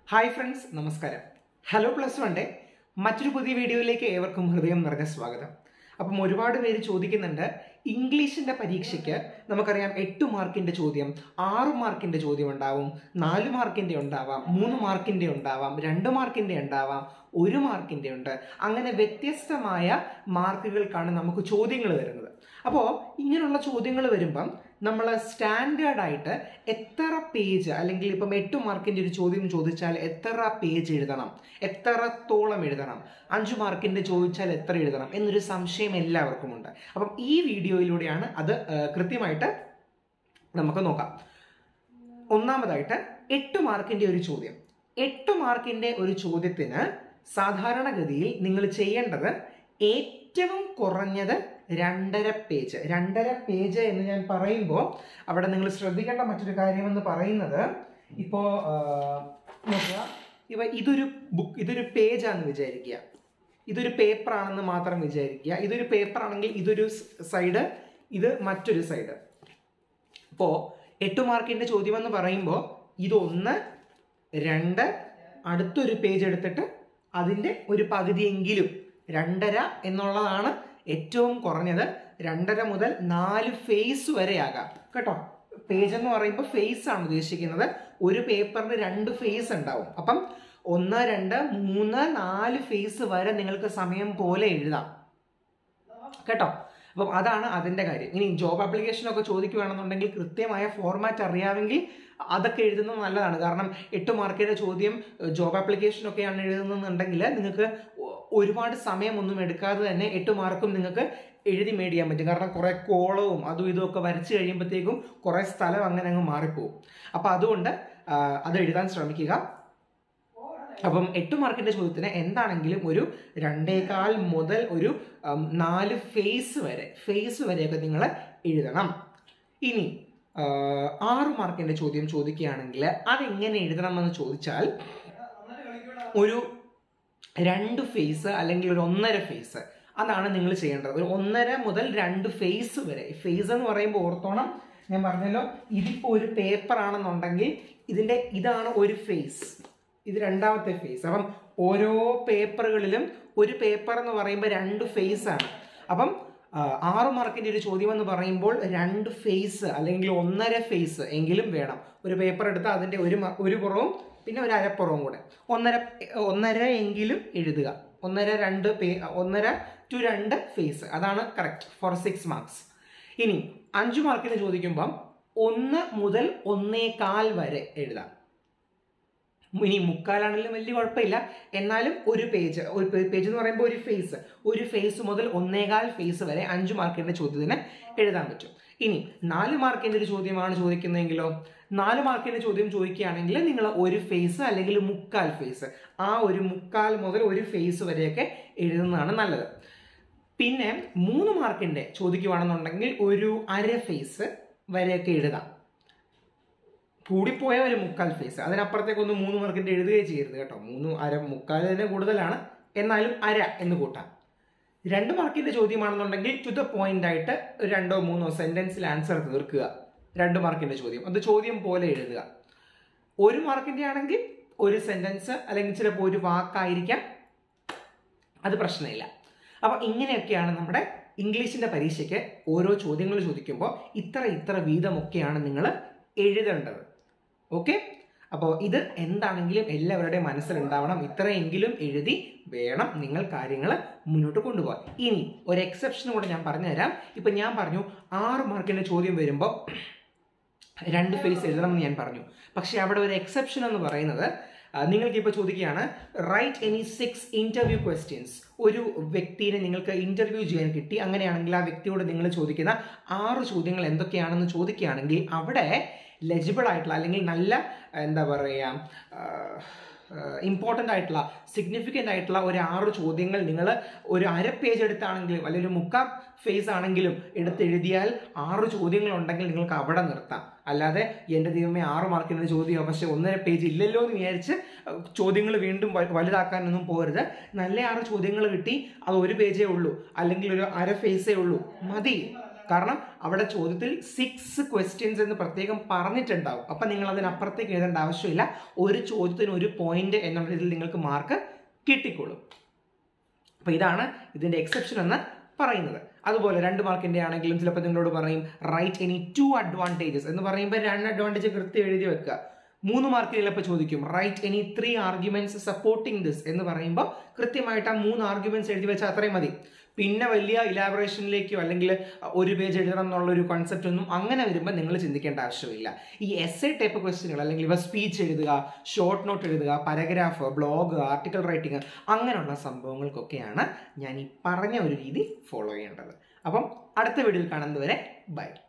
hi friends നമസ്കാരം hello plus വണ്ടെ മറ്റൊരു പുതിയ വീഡിയോയിലേക്ക് ഏവർക്കും ഹൃദയം നിറഞ്ഞ സ്വാഗതം അപ്പം ഒരുപാട് പേര് ചോദിക്കുന്നുണ്ട് ഇംഗ്ലീഷിന്റെ പരീക്ഷയ്ക്ക് നമുക്കറിയാം എട്ട് മാർക്കിന്റെ ചോദ്യം ആറ് മാർക്കിന്റെ ചോദ്യം ഉണ്ടാവും നാല് മാർക്കിന്റെ ഉണ്ടാവാം മൂന്ന് മാർക്കിന്റെ ഉണ്ടാവാം രണ്ട് മാർക്കിന്റെ ഉണ്ടാവാം ഒരു മാർക്കിന്റെ ഉണ്ട് അങ്ങനെ വ്യത്യസ്തമായ മാർക്കുകൾക്കാണ് നമുക്ക് ചോദ്യങ്ങൾ വരുന്നത് അപ്പോൾ ഇങ്ങനെയുള്ള ചോദ്യങ്ങൾ വരുമ്പം നമ്മൾ സ്റ്റാൻഡേർഡ് ആയിട്ട് എത്ര പേജ് അല്ലെങ്കിൽ ഇപ്പം എട്ട് മാർക്കിന്റെ ഒരു ചോദ്യം ചോദിച്ചാൽ എത്ര പേജ് എഴുതണം എത്രത്തോളം എഴുതണം അഞ്ച് മാർക്കിന്റെ ചോദിച്ചാൽ എത്ര എഴുതണം എന്നൊരു സംശയം എല്ലാവർക്കും ഉണ്ട് അപ്പം ഈ വീഡിയോയിലൂടെയാണ് അത് ആ, കൃത്യമായിട്ട് നമുക്ക് നോക്കാം ഒന്നാമതായിട്ട് എട്ട് മാർക്കിന്റെ ഒരു ചോദ്യം എട്ട് മാർക്കിന്റെ ഒരു ചോദ്യത്തിന് സാധാരണഗതിയിൽ നിങ്ങൾ ചെയ്യേണ്ടത് ഏറ്റവും കുറഞ്ഞത് രണ്ടര പേജ് രണ്ടര പേജ് എന്ന് ഞാൻ പറയുമ്പോൾ അവിടെ നിങ്ങൾ ശ്രദ്ധിക്കേണ്ട മറ്റൊരു കാര്യമെന്ന് പറയുന്നത് ഇപ്പോൾ നോക്കുക ഇവ ഇതൊരു ബുക്ക് ഇതൊരു പേജാണെന്ന് വിചാരിക്കുക ഇതൊരു പേപ്പർ ആണെന്ന് മാത്രം വിചാരിക്കുക ഇതൊരു പേപ്പർ ആണെങ്കിൽ ഇതൊരു സൈഡ് ഇത് മറ്റൊരു സൈഡ് അപ്പോൾ എട്ട് മാർക്കിന്റെ ചോദ്യം എന്ന് പറയുമ്പോൾ ഇതൊന്ന് രണ്ട് അടുത്തൊരു പേജ് എടുത്തിട്ട് അതിൻ്റെ ഒരു പകുതിയെങ്കിലും രണ്ടര എന്നുള്ളതാണ് ഏറ്റവും കുറഞ്ഞത് രണ്ടര മുതൽ നാല് ഫേസ് വരെ ആകാം കേട്ടോ പേജ് എന്ന് പറയുമ്പോൾ ഫേസ് ആണ് ഉദ്ദേശിക്കുന്നത് ഒരു പേപ്പറിന് രണ്ട് ഫേസ് ഉണ്ടാവും അപ്പം ഒന്ന് രണ്ട് മൂന്ന് നാല് ഫേസ് വരെ നിങ്ങൾക്ക് സമയം പോലെ എഴുതാം കേട്ടോ അപ്പം അതാണ് അതിന്റെ കാര്യം ഇനി ജോബ് ആപ്ലിക്കേഷൻ ഒക്കെ ചോദിക്കുകയാണെന്നുണ്ടെങ്കിൽ കൃത്യമായ ഫോർമാറ്റ് അറിയാമെങ്കിൽ അതൊക്കെ എഴുതുന്നത് നല്ലതാണ് കാരണം എട്ട് മാർക്കിന്റെ ചോദ്യം ജോബ് ആപ്ലിക്കേഷൻ ഒക്കെയാണ് എഴുതുന്നുണ്ടെങ്കിൽ നിങ്ങൾക്ക് ഒ- ഒരുപാട് സമയമൊന്നും എടുക്കാതെ തന്നെ എട്ട് മാർക്കും നിങ്ങൾക്ക് എഴുതി മേടിക്കാൻ പറ്റും കാരണം കുറെ കോളവും അതും ഇതും ഒക്കെ വരച്ച് കഴിയുമ്പോഴത്തേക്കും കുറെ സ്ഥലം അങ്ങനെ അങ്ങ് മാറിപ്പോവും അപ്പം അതുകൊണ്ട് ആ, അത് എഴുതാൻ ശ്രമിക്കുക അപ്പം എട്ട് മാർക്കിന്റെ ചോദ്യത്തിന് എന്താണെങ്കിലും ഒരു രണ്ടേകാൽ മുതൽ ഒരു ഉം, നാല് ഫേസ് വരെ ഫേസ് വരെയൊക്കെ നിങ്ങൾ എഴുതണം ഇനി ആ, ആറ് മാർക്കിന്റെ ചോദ്യം ചോദിക്കുകയാണെങ്കിൽ അതെങ്ങനെ എഴുതണമെന്ന് ചോദിച്ചാൽ ഒരു രണ്ട് ഫേസ് അല്ലെങ്കിൽ ഒരു ഒന്നര ഫേസ് അതാണ് നിങ്ങൾ ചെയ്യേണ്ടത് ഒരു ഒന്നര മുതൽ രണ്ട് ഫേസ് വരെ ഫേസ് എന്ന് പറയുമ്പോൾ ഓർത്തോണം ഞാൻ പറഞ്ഞല്ലോ ഇതിപ്പോൾ ഒരു പേപ്പർ ആണെന്നുണ്ടെങ്കിൽ ഇതിന്റെ ഇതാണ് ഒരു ഫേസ് ഇത് രണ്ടാമത്തെ ഫേസ് അപ്പം ഓരോ പേപ്പറുകളിലും ഒരു പേപ്പർ എന്ന് പറയുമ്പോൾ രണ്ട് ഫേസ് ആണ് അപ്പം ആ, ആറ് മാർക്കിന്റെ ഒരു ചോദ്യം എന്ന് പറയുമ്പോൾ രണ്ട് ഫേസ് അല്ലെങ്കിൽ ഒന്നര ഫേസ് എങ്കിലും വേണം ഒരു പേപ്പർ എടുത്താൽ അതിന്റെ ഒരു മ- ഒരു പുറവും പിന്നെ ഒരു അരപ്പുറവും കൂടെ ഒന്നര ഒന്നര എങ്കിലും എഴുതുക ഒന്നര രണ്ട് പേ ഒന്നര ടു രണ്ട് ഫേസ് അതാണ് കറക്റ്റ് ഫോർ സിക്സ് മാർക്സ് ഇനി അഞ്ച് മാർക്കിന് ചോദിക്കുമ്പം ഒന്ന് മുതൽ ഒന്നേകാൽ വരെ എഴുതാം ഇനി മുക്കാലാണെങ്കിലും വലിയ കുഴപ്പമില്ല എന്നാലും ഒരു പേജ് ഒരു പേജ് എന്ന് പറയുമ്പോൾ ഒരു ഫേസ് ഒരു ഫേസ് മുതൽ ഒന്നേകാൽ ഫേസ് വരെ അഞ്ച് മാർക്കിന്റെ ചോദ്യത്തിന് എഴുതാൻ പറ്റും ഇനി നാല് മാർക്കിന്റെ ഒരു ചോദ്യമാണ് ചോദിക്കുന്നതെങ്കിലോ നാല് മാർക്കിന്റെ ചോദ്യം ചോദിക്കുകയാണെങ്കിൽ നിങ്ങൾ ഒരു ഫേസ് അല്ലെങ്കിൽ മുക്കാൽ ഫേസ് ആ ഒരു മുക്കാൽ മുതൽ ഒരു ഫേസ് വരെയൊക്കെ എഴുതുന്നതാണ് നല്ലത് പിന്നെ മൂന്ന് മാർക്കിന്റെ ചോദിക്കുവാണെന്നുണ്ടെങ്കിൽ ഒരു അര ഫേസ് വരെയൊക്കെ എഴുതാം കൂടിപ്പോയ ഒരു മുക്കാൽ ഫേസ് അതിനപ്പുറത്തേക്കൊന്നും മൂന്ന് മാർക്കിന്റെ എഴുതുകയും ചെയ്യരുത് കേട്ടോ മൂന്ന് അര മുക്കാൽ തന്നെ കൂടുതലാണ് എന്നാലും അര എന്ന് കൂട്ടാം രണ്ട് മാർക്കിന്റെ ചോദ്യമാണെന്നുണ്ടെങ്കിൽ ടു ദ പോയിന്റ് ആയിട്ട് ഒരു രണ്ടോ മൂന്നോ സെന്റൻസിൽ ആൻസർ തീർക്കുക രണ്ട് മാർക്കിന്റെ ചോദ്യം അത് ചോദ്യം പോലെ എഴുതുക ഒരു മാർക്കിന്റെ ആണെങ്കിൽ ഒരു സെന്റൻസ് അല്ലെങ്കിൽ ചിലപ്പോൾ ഒരു വാക്കായിരിക്കാം അത് പ്രശ്നമില്ല അപ്പൊ ഇങ്ങനെയൊക്കെയാണ് നമ്മുടെ ഇംഗ്ലീഷിന്റെ പരീക്ഷയ്ക്ക് ഓരോ ചോദ്യങ്ങൾ ചോദിക്കുമ്പോൾ ഇത്ര ഇത്ര വീതമൊക്കെയാണ് നിങ്ങൾ എഴുതേണ്ടത് ഓക്കെ അപ്പോൾ ഇത് എന്താണെങ്കിലും എല്ലാവരുടെയും മനസ്സിലുണ്ടാവണം ഇത്രയെങ്കിലും എഴുതി വേണം നിങ്ങൾ കാര്യങ്ങൾ മുന്നോട്ട് കൊണ്ടുപോകാൻ ഇനി ഒരു എക്സെപ്ഷൻ കൂടെ ഞാൻ പറഞ്ഞുതരാം ഇപ്പൊ ഞാൻ പറഞ്ഞു ആറ് മാർക്കിന്റെ ചോദ്യം വരുമ്പോൾ രണ്ട് ഫേസ് എഴുതണം എന്ന് ഞാൻ പറഞ്ഞു പക്ഷെ അവിടെ ഒരു എക്സെപ്ഷൻ എന്ന് പറയുന്നത് ആ, നിങ്ങൾക്ക് ഇപ്പോൾ ചോദിക്കുകയാണ് write any six interview questions ഒരു വ്യക്തിയെ നിങ്ങൾക്ക് ഇന്റർവ്യൂ ചെയ്യാൻ കിട്ടി അങ്ങനെയാണെങ്കിൽ ആ വ്യക്തിയോട് നിങ്ങൾ ചോദിക്കുന്ന ആറ് ചോദ്യങ്ങൾ എന്തൊക്കെയാണെന്ന് ചോദിക്കുകയാണെങ്കിൽ അവിടെ ലെജിബിൾ ആയിട്ടുള്ള അല്ലെങ്കിൽ നല്ല എന്താ പറയുക ഇമ്പോർട്ടൻ്റ് ആയിട്ടുള്ള സിഗ്നിഫിക്കൻ്റ് ആയിട്ടുള്ള ഒരു ആറ് ചോദ്യങ്ങൾ നിങ്ങൾ ഒരു അര പേജ് എടുത്താണെങ്കിലും അല്ലെങ്കിൽ ഒരു മുക്കാൽ ഫേസ് ആണെങ്കിലും എടുത്ത് എഴുതിയാൽ ആറ് ചോദ്യങ്ങൾ ഉണ്ടെങ്കിൽ നിങ്ങൾക്ക് അവിടെ നിർത്താം അല്ലാതെ എൻ്റെ ദൈവമേ ആറ് മാർക്കിൻ്റെ ചോദ്യം പക്ഷെ ഒന്നര പേജ് ഇല്ലല്ലോ എന്ന് വിചാരിച്ച് ചോദ്യങ്ങൾ വീണ്ടും വ- വലുതാക്കാനൊന്നും പോകരുത് നല്ല ആറ് ചോദ്യങ്ങൾ കിട്ടി അത് ഒരു പേജേ ഉള്ളൂ അല്ലെങ്കിൽ ഒരു അര ഫേസേ ഉള്ളൂ മതി കാരണം അവിടെ ചോദ്യത്തിൽ സിക്സ് ക്വസ്റ്റ്യൻസ് എന്ന് പ്രത്യേകം പറഞ്ഞിട്ടുണ്ടാവും അപ്പം നിങ്ങൾ അതിനപ്പുറത്തേക്ക് എഴുതേണ്ട ആവശ്യമില്ല ഒരു ചോദ്യത്തിന് ഒരു പോയിന്റ് എന്നുള്ള രീതിയിൽ നിങ്ങൾക്ക് മാർക്ക് കിട്ടിക്കോളും അപ്പോൾ ഇതാണ് ഇതിൻ്റെ എക്സെപ്ഷൻ എന്ന് പറയുന്നത് അതുപോലെ രണ്ട് മാർക്കിൻ്റെ ആണെങ്കിലും ചിലപ്പോൾ നിങ്ങളോട് പറയും റൈറ്റ് എനി ടു അഡ്വാൻറ്റേജസ് എന്ന് പറയുമ്പോൾ രണ്ട് അഡ്വാൻറ്റേജ് കൃത്യം എഴുതി വെക്കുക മൂന്ന് മാർക്കിൽ ചിലപ്പോൾ ചോദിക്കും write any three arguments supporting this എന്ന് പറയുമ്പോൾ കൃത്യമായിട്ട് ആ മൂന്ന് ആർഗ്യുമെന്റ്സ് എഴുതി വെച്ചാൽ അത്രയും മതി പിന്നെ വലിയ ഇലാബറേഷനിലേക്കോ അല്ലെങ്കിൽ ഒരു പേജ് എഴുതണം എന്നുള്ള ഒരു കോൺസെപ്റ്റ് ഒന്നും അങ്ങനെ വരുമ്പോൾ നിങ്ങൾ ചിന്തിക്കേണ്ട ആവശ്യമില്ല ഈ എസ് എ ടൈപ്പ് ക്വസ്റ്റ്യനുകൾ അല്ലെങ്കിൽ ഇവ സ്പീച്ച് എഴുതുക ഷോർട്ട് നോട്ട് എഴുതുക പാരഗ്രാഫ് ബ്ലോഗ് ആർട്ടിക്കൽ റൈറ്റിംഗ് അങ്ങനെയുള്ള സംഭവങ്ങൾക്കൊക്കെയാണ് ഞാൻ ഈ പറഞ്ഞ ഒരു രീതി ഫോളോ ചെയ്യേണ്ടത് അപ്പം അടുത്ത വീഡിയോയിൽ കാണുന്നതുവരെ ബൈ